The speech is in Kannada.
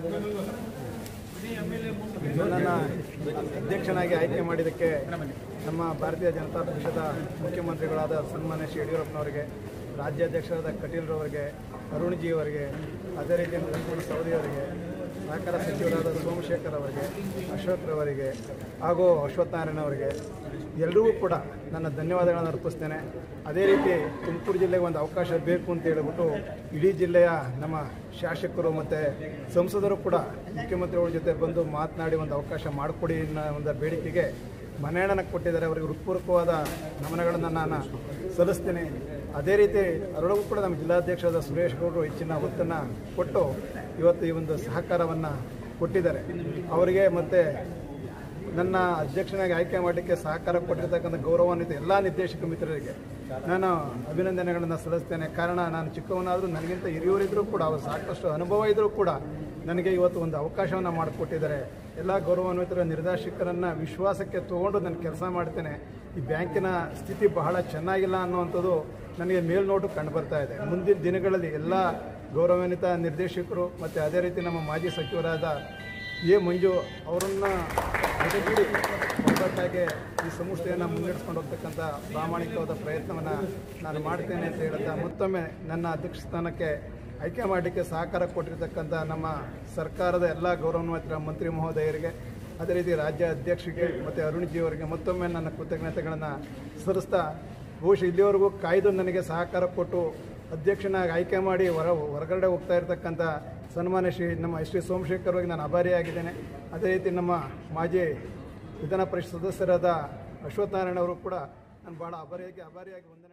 ನನ್ನನ್ನು ಅಧ್ಯಕ್ಷನಾಗಿ ಆಯ್ಕೆ ಮಾಡಿದ್ದಕ್ಕೆ ನಮ್ಮ ಭಾರತೀಯ ಜನತಾ ಪಕ್ಷದ ಮುಖ್ಯಮಂತ್ರಿಗಳಾದ ಸನ್ಮಾನ್ಯ ಶ್ರೀ ಯಡಿಯೂರಪ್ಪನವರಿಗೆ ರಾಜ್ಯಾಧ್ಯಕ್ಷರಾದ ಕಟೀಲ್ರವರಿಗೆ ಅರುಣ್ಜಿ ಅವರಿಗೆ ಅದೇ ರೀತಿ ಲಕ್ಷ್ಮಣ ಸವದಿ ಅವರಿಗೆ ಸಹಕಾರ ಸಚಿವರಾದ ಸೋಮಶೇಖರ್ ಅವರಿಗೆ ಅಶೋಕ್ರವರಿಗೆ ಹಾಗೂ ಅಶ್ವತ್ಥನಾರಾಯಣ ಅವರಿಗೆ ಎಲ್ಲರಿಗೂ ಕೂಡ ನನ್ನ ಧನ್ಯವಾದಗಳನ್ನು ಅರ್ಪಿಸ್ತೇನೆ ಅದೇ ರೀತಿ ತುಮಕೂರು ಜಿಲ್ಲೆಗೆ ಒಂದು ಅವಕಾಶ ಬೇಕು ಅಂತ ಹೇಳಿಬಿಟ್ಟು ಇಡೀ ಜಿಲ್ಲೆಯ ನಮ್ಮ ಶಾಸಕರು ಮತ್ತು ಸಂಸದರು ಕೂಡ ಮುಖ್ಯಮಂತ್ರಿಗಳ ಜೊತೆ ಬಂದು ಮಾತನಾಡಿ ಒಂದು ಅವಕಾಶ ಮಾಡಿಕೊಡಿ ಅನ್ನೋ ಒಂದು ಬೇಡಿಕೆಗೆ ಮನೆಯಣ್ಣನ ಕೊಟ್ಟಿದ್ದಾರೆ ಅವರಿಗೆ ಹೃತ್ಪೂರ್ವಕವಾದ ನಮನಗಳನ್ನು ನಾನು ಸಲ್ಲಿಸ್ತೀನಿ ಅದೇ ರೀತಿ ಅದರೊಳಗೂ ಕೂಡ ನಮ್ಮ ಜಿಲ್ಲಾಧ್ಯಕ್ಷರಾದ ಸುರೇಶ್ ಗೌಡರು ಹೆಚ್ಚಿನ ಒತ್ತನ್ನು ಕೊಟ್ಟು ಇವತ್ತು ಈ ಒಂದು ಸಹಕಾರವನ್ನು ಕೊಟ್ಟಿದ್ದಾರೆ ಅವರಿಗೆ ಮತ್ತು ನನ್ನ ಅಧ್ಯಕ್ಷನಾಗಿ ಆಯ್ಕೆ ಮಾಡಲಿಕ್ಕೆ ಸಹಕಾರ ಕೊಟ್ಟಿರ್ತಕ್ಕಂಥ ಗೌರವಾನ್ವಿತ ಎಲ್ಲ ನಿರ್ದೇಶಕ ಮಿತ್ರರಿಗೆ ನಾನು ಅಭಿನಂದನೆಗಳನ್ನು ಸಲ್ಲಿಸ್ತೇನೆ ಕಾರಣ ನಾನು ಚಿಕ್ಕವನಾದರೂ ನನಗಿಂತ ಹಿರಿಯವರಿದ್ದರೂ ಕೂಡ ಅವರು ಸಾಕಷ್ಟು ಅನುಭವ ಇದ್ದರೂ ಕೂಡ ನನಗೆ ಇವತ್ತು ಒಂದು ಅವಕಾಶವನ್ನು ಮಾಡಿಕೊಟ್ಟಿದ್ದಾರೆ ಎಲ್ಲ ಗೌರವಾನ್ವಿತರ ನಿರ್ದೇಶಕರನ್ನು ವಿಶ್ವಾಸಕ್ಕೆ ತಗೊಂಡು ನಾನು ಕೆಲಸ ಮಾಡ್ತೇನೆ ಈ ಬ್ಯಾಂಕಿನ ಸ್ಥಿತಿ ಬಹಳ ಚೆನ್ನಾಗಿಲ್ಲ ಅನ್ನುವಂಥದ್ದು ನನಗೆ ಮೇಲ್ನೋಟು ಕಂಡು ಬರ್ತಾ ಇದೆ ಮುಂದಿನ ದಿನಗಳಲ್ಲಿ ಎಲ್ಲ ಗೌರವಾನ್ವಿತ ನಿರ್ದೇಶಕರು ಮತ್ತು ಅದೇ ರೀತಿ ನಮ್ಮ ಮಾಜಿ ಸಚಿವರಾದ ಎ ಮಂಜು ಅವರನ್ನು ಜೊತೆಗೂಡಿ ಒಗ್ಗಟ್ಟಾಗಿ ಈ ಸಂಸ್ಥೆಯನ್ನು ಮುನ್ನಡೆಸ್ಕೊಂಡು ಹೋಗ್ತಕ್ಕಂಥ ಪ್ರಾಮಾಣಿಕವಾದ ಪ್ರಯತ್ನವನ್ನು ನಾನು ಮಾಡ್ತೇನೆ ಅಂತ ಹೇಳ್ತಾ ಮತ್ತೊಮ್ಮೆ ನನ್ನ ಅಧ್ಯಕ್ಷ ಸ್ಥಾನಕ್ಕೆ ಆಯ್ಕೆ ಮಾಡಲಿಕ್ಕೆ ಸಹಕಾರ ಕೊಟ್ಟಿರ್ತಕ್ಕಂಥ ನಮ್ಮ ಸರ್ಕಾರದ ಎಲ್ಲ ಗೌರವಾನ್ವಿತ ಮಂತ್ರಿ ಮಹೋದಯರಿಗೆ ಅದೇ ರೀತಿ ರಾಜ್ಯ ಅಧ್ಯಕ್ಷರಿಗೆ ಮತ್ತು ಅರುಣ್ಜಿ ಅವರಿಗೆ ಮತ್ತೊಮ್ಮೆ ನನ್ನ ಕೃತಜ್ಞತೆಗಳನ್ನು ಸಲ್ಲಿಸ್ತಾ ಬಹುಶಃ ಇಲ್ಲಿವರೆಗೂ ಕಾಯ್ದು ನನಗೆ ಸಹಕಾರ ಕೊಟ್ಟು ಅಧ್ಯಕ್ಷನಾಗಿ ಆಯ್ಕೆ ಮಾಡಿ ಹೊರ ಹೊರಗಡೆ ಹೋಗ್ತಾ ಇರತಕ್ಕಂಥ ಸನ್ಮಾನ್ಯ ಶ್ರೀ ನಮ್ಮ ಎಸ್ ಟಿ ಸೋಮಶೇಖರ್ ಅವರಿಗೆ ನಾನು ಆಭಾರಿಯಾಗಿದ್ದೇನೆ ಅದೇ ರೀತಿ ನಮ್ಮ ಮಾಜಿ ವಿಧಾನ ಪರಿಷತ್ ಸದಸ್ಯರಾದ ಅಶ್ವತ್ಥನಾರಾಯಣ ಅವರು ಕೂಡ ನಾನು ಭಾಳ ಆಭಾರಿಯಾಗಿ ಆಭಾರಿಯಾಗಿ ಒಂದು